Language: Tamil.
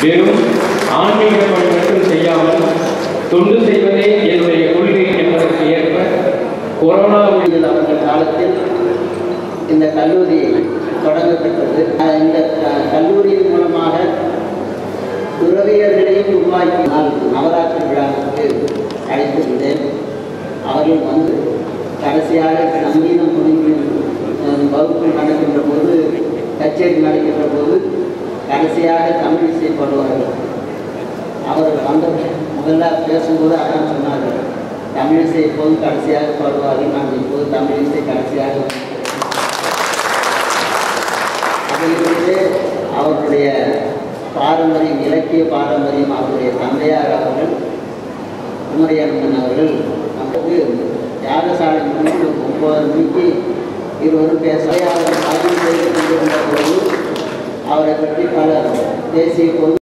வெறும் ஆன்மீக பணி மட்டும் செய்யாமல் தொண்டு செய்வதே என்னுடைய கொள்கை என்பதற்கு ஏற்ப கொரோனா இதில் அவர்கள் காலத்தில் இந்த கல்லூரி தொடங்கப்பட்டது அஹ் இந்த க- கல்லூரியின் மூலமாக துறவியர்களையும் உருவாக்கி நான் நவராத்திரி விழாவுக்கு அழைத்திருந்தேன் அவர்கள் வந்து கடைசியாக சங்கீதம் முடிந்து அஹ், வகுப்பு நடக்கின்ற போது கச்சேரி நடக்கின்ற போது கடைசியாக தமிழ் இசை பாடுவார்கள் அவர் வந்த முதல்ல பேசும்போது அதான் சொன்னார்கள் தமிழ் இசை இப்போது கடைசியாக பாடுவார்கள் நாங்கள் இப்போது தமிழ் இசை கடைசியாக அதிலிருந்து அவருடைய பாரம்பரியம் இலக்கிய பாரம்பரியம் அவருடைய தந்தையார் அவர்கள் குமரியம்மன் அவர்கள் நமக்கு யாகசாலை முடிந்து ஒன்பது மணிக்கு இருவரும் பேச அவர் பதிவு செய்து கொண்டிருந்த போது அவரை பற்றி பல தேசிய பொது